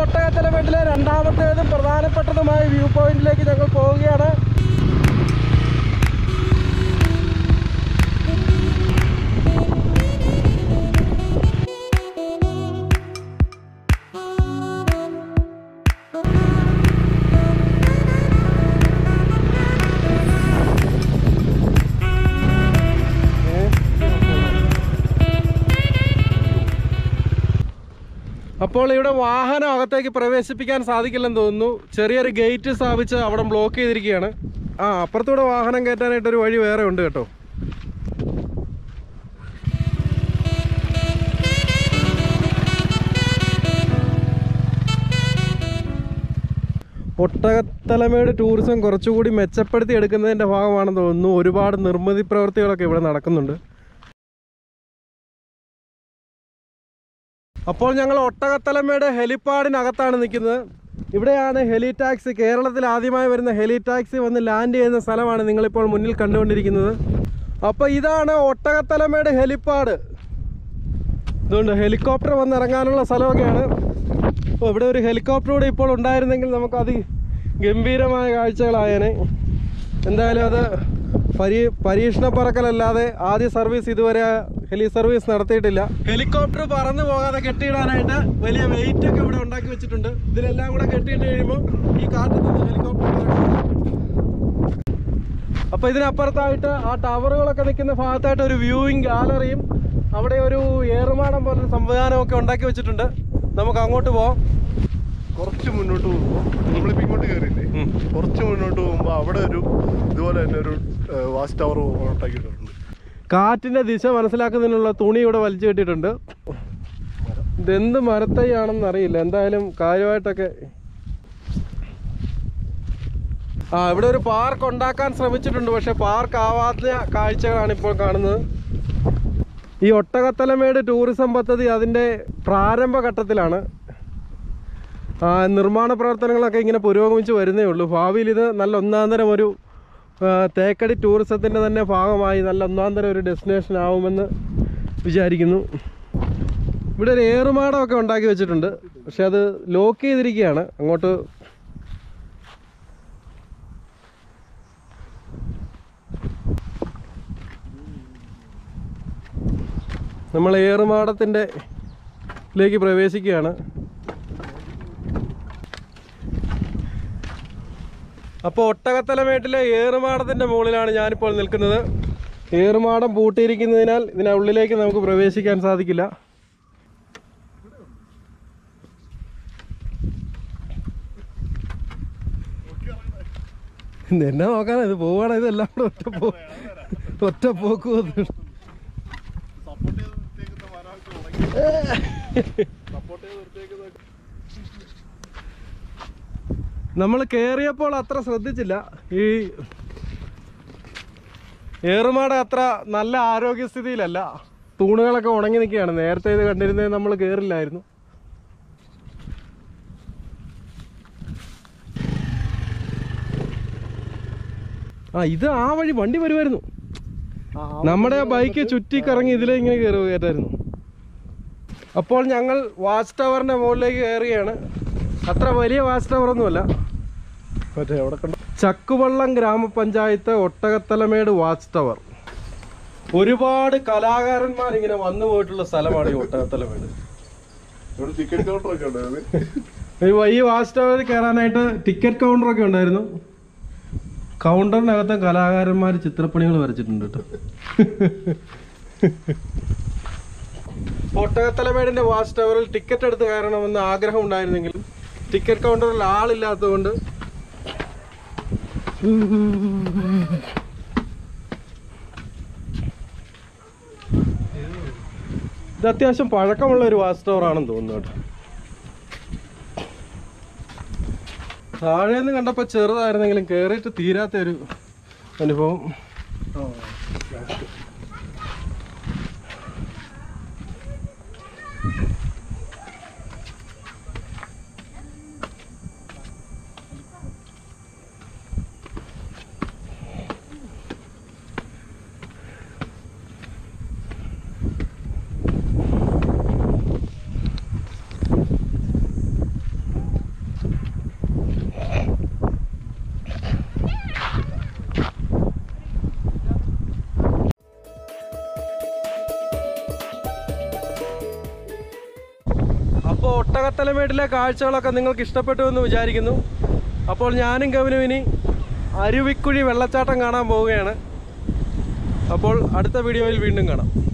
ഒട്ടകത്തലമേട്ടിലെ രണ്ടാമത്തേതും പ്രധാനപ്പെട്ടതുമായ വ്യൂ പോയിന്റിലേക്ക് ഞങ്ങൾ പോവുകയാണ് അപ്പോൾ ഇവിടെ വാഹനം അകത്തേക്ക് പ്രവേശിപ്പിക്കാൻ സാധിക്കില്ലെന്ന് തോന്നുന്നു ചെറിയൊരു ഗേറ്റ് സ്ഥാപിച്ച് അവിടെ ബ്ലോക്ക് ചെയ്തിരിക്കുകയാണ് ആ അപ്പുറത്തൂടെ വാഹനം കയറ്റാനായിട്ടൊരു വഴി വേറെ ഉണ്ട് കേട്ടോ ഒട്ടകത്തലമേട് ടൂറിസം കുറച്ചുകൂടി മെച്ചപ്പെടുത്തി എടുക്കുന്നതിൻ്റെ ഭാഗമാണെന്ന് തോന്നുന്നു ഒരുപാട് നിർമ്മിതി പ്രവൃത്തികളൊക്കെ ഇവിടെ നടക്കുന്നുണ്ട് അപ്പോൾ ഞങ്ങൾ ഒട്ടകത്തലമേട് ഹെലിപ്പാഡിനകത്താണ് നിൽക്കുന്നത് ഇവിടെയാണ് ഹെലി ടാക്സി കേരളത്തിൽ ആദ്യമായി വരുന്ന ഹെലി ടാക്സി വന്ന് ലാൻഡ് ചെയ്യുന്ന സ്ഥലമാണ് നിങ്ങളിപ്പോൾ മുന്നിൽ കണ്ടുകൊണ്ടിരിക്കുന്നത് അപ്പോൾ ഇതാണ് ഒട്ടകത്തലമേട് ഹെലിപ്പാഡ് ഇതുകൊണ്ട് ഹെലികോപ്റ്റർ വന്ന് ഇറങ്ങാനുള്ള സ്ഥലമൊക്കെയാണ് അപ്പോൾ ഇവിടെ ഒരു ഹെലികോപ്റ്റർ കൂടെ ഇപ്പോൾ ഉണ്ടായിരുന്നെങ്കിൽ നമുക്ക് അതി ഗംഭീരമായ കാഴ്ചകളായേനെ എന്തായാലും അത് പരീ പരീക്ഷണ പറക്കലല്ലാതെ ആദ്യ സർവീസ് ഇതുവരെ ഹെലി സർവീസ് നടത്തിയിട്ടില്ല ഹെലികോപ്റ്റർ പറന്നു പോകാതെ കെട്ടിയിടാനായിട്ട് വലിയ വെയിറ്റ് ഒക്കെ ഇവിടെ ഉണ്ടാക്കി വെച്ചിട്ടുണ്ട് ഇതിലെല്ലാം കൂടെ കെട്ടിയിട്ട് കഴിയുമ്പോൾ ഈ കാറ്റിൽ നിന്ന് ഹെലികോപ്റ്റർ അപ്പോൾ ഇതിനപ്പുറത്തായിട്ട് ആ ടവറുകളൊക്കെ നിൽക്കുന്ന ഭാഗത്തായിട്ട് ഒരു വ്യൂയിങ് ഗാലറിയും അവിടെ ഒരു ഏറുമാടം പോലൊരു സംവിധാനമൊക്കെ ഉണ്ടാക്കി വെച്ചിട്ടുണ്ട് നമുക്ക് അങ്ങോട്ട് പോവാം കുറച്ച് മുന്നോട്ട് പോകുമ്പോൾ നമ്മളിപ്പോൾ ഇങ്ങോട്ട് കയറിയില്ലേ കുറച്ച് മുന്നോട്ട് പോകുമ്പോൾ അവിടെ ഒരു ഇതുപോലെ തന്നെ ഒരു വാച്ച് ടവർ ഉണ്ടാക്കിയിട്ടുണ്ട് കാറ്റിന്റെ ദിശ മനസ്സിലാക്കുന്നതിനുള്ള തുണി ഇവിടെ വലിച്ചു കെട്ടിയിട്ടുണ്ട് ഇതെന്ത് മരത്തൈയാണെന്ന് അറിയില്ല എന്തായാലും കാര്യമായിട്ടൊക്കെ ആ ഇവിടെ ഒരു പാർക്ക് ഉണ്ടാക്കാൻ ശ്രമിച്ചിട്ടുണ്ട് പക്ഷെ പാർക്ക് ആവാത്ത കാഴ്ചകളാണ് ഇപ്പോൾ കാണുന്നത് ഈ ഒട്ടകത്തലമേട് ടൂറിസം പദ്ധതി അതിൻ്റെ പ്രാരംഭ ഘട്ടത്തിലാണ് ആ, നിർമ്മാണ പ്രവർത്തനങ്ങളൊക്കെ ഇങ്ങനെ പുരോഗമിച്ച് വരുന്നേ ഉള്ളൂ ഭാവിയിൽ ഇത് നല്ല ഒന്നാന്തരം ഒരു ആ, തേക്കടി ടൂറിസത്തിൻ്റെ തന്നെ ഭാഗമായി നല്ല ഒന്നാന്തരം ഒരു ഡെസ്റ്റിനേഷൻ ആവുമെന്ന് വിചാരിക്കുന്നു ഇവിടെ ഒരു ഏറുമാടമൊക്കെ ഉണ്ടാക്കി വെച്ചിട്ടുണ്ട് പക്ഷെ അത് ലോക്ക് ചെയ്തിരിക്കുകയാണ് അങ്ങോട്ട് നമ്മൾ ഏറുമാടത്തിൻ്റെ ലേക്ക് പ്രവേശിക്കുകയാണ് അപ്പോൾ ഒട്ടകത്തലമേട്ടിലെ ഏറുമാടത്തിൻ്റെ മുകളിലാണ് ഞാനിപ്പോൾ നിൽക്കുന്നത് ഏറുമാടം പൂട്ടിയിരിക്കുന്നതിനാൽ ഇതിനുള്ളിലേക്ക് നമുക്ക് പ്രവേശിക്കാൻ സാധിക്കില്ല ഇത് എന്നെ നോക്കാനാ ഇത് പോവാണ് ഇതെല്ലാം കൂടെ ഒറ്റ പോ ഒറ്റ പോക്ക് വന്നു സപ്പോർട്ട് ചെയ്ത് നിർത്തിയേക്കുന്ന മരമൊക്കെ ഉണങ്ങി സപ്പോർട്ട് ചെയ്ത് നിർത്തിയേക്കുന്ന നമ്മൾ കയറിയപ്പോൾ അത്ര ശ്രദ്ധിച്ചില്ല ഈ ഏറുമാട അത്ര നല്ല ആരോഗ്യസ്ഥിതിയിലല്ല തൂണുകളൊക്കെ ഉണങ്ങി നിൽക്കുകയാണ് നേരത്തെ ഇത് കണ്ടിരുന്നത് നമ്മൾ കയറില്ലായിരുന്നു ആ ഇത് ആ വഴി വണ്ടി വരുമായിരുന്നു നമ്മുടെ ആ ബൈക്ക് ചുറ്റി കറങ്ങി ഇതിലേ ഇങ്ങനെ കയറുക കയറ്റായിരുന്നു അപ്പോൾ ഞങ്ങൾ വാച്ച് ടവറിന്റെ മുകളിലേക്ക് കയറുകയാണ് അത്ര വലിയ വാച്ച് ടവർ ഒന്നുമല്ല മറ്റേ എവിടെ കണ്ട ചക്കുവള്ളം ഗ്രാമപഞ്ചായത്ത് ഒട്ടകത്തലമേട് വാച്ച് ടവർ ഒരുപാട് കലാകാരന്മാർ ഇങ്ങനെ വന്നു പോയിട്ടുള്ള സ്ഥലമാണ് ഈ ഒട്ടകത്തലമേട് ഇവിടെ ടിക്കറ്റ് കൗണ്ടർ ഒക്കെ ഉണ്ടായത് ഈ ഈ വാച്ച് ടവറിൽ കയറാനായിട്ട് ടിക്കറ്റ് കൗണ്ടറൊക്കെ ഉണ്ടായിരുന്നു കൗണ്ടറിനകത്ത് കലാകാരന്മാർ ചിത്രപ്പണികൾ വരച്ചിട്ടുണ്ട് കേട്ടോ ഒട്ടകത്തലമേടിന്റെ വാച്ച് ടവറിൽ ടിക്കറ്റ് എടുത്ത് കയറണമെന്ന് ആഗ്രഹം ഉണ്ടായിരുന്നെങ്കിലും ടിക്കറ്റ് കൗണ്ടറിൽ ആളില്ലാത്തതുകൊണ്ട് ഇത് അത്യാവശ്യം പഴക്കമുള്ള ഒരു വാച്ച് ടവർ ആണെന്ന് തോന്നുന്നു കേട്ടോ താഴെ നിന്ന് കണ്ടപ്പോൾ ചെറുതായിരുന്നെങ്കിലും കയറിയിട്ട് തീരാത്ത ഒരു അനുഭവം ഒട്ടകത്തലമേട്ടിലെ കാഴ്ചകളൊക്കെ നിങ്ങൾക്ക് ഇഷ്ടപ്പെട്ടു എന്ന് വിചാരിക്കുന്നു അപ്പോൾ ഞാനും കവിനും ഇനി അരുവിക്കുഴി വെള്ളച്ചാട്ടം കാണാൻ പോവുകയാണ് അപ്പോൾ അടുത്ത വീഡിയോയിൽ വീണ്ടും കാണാം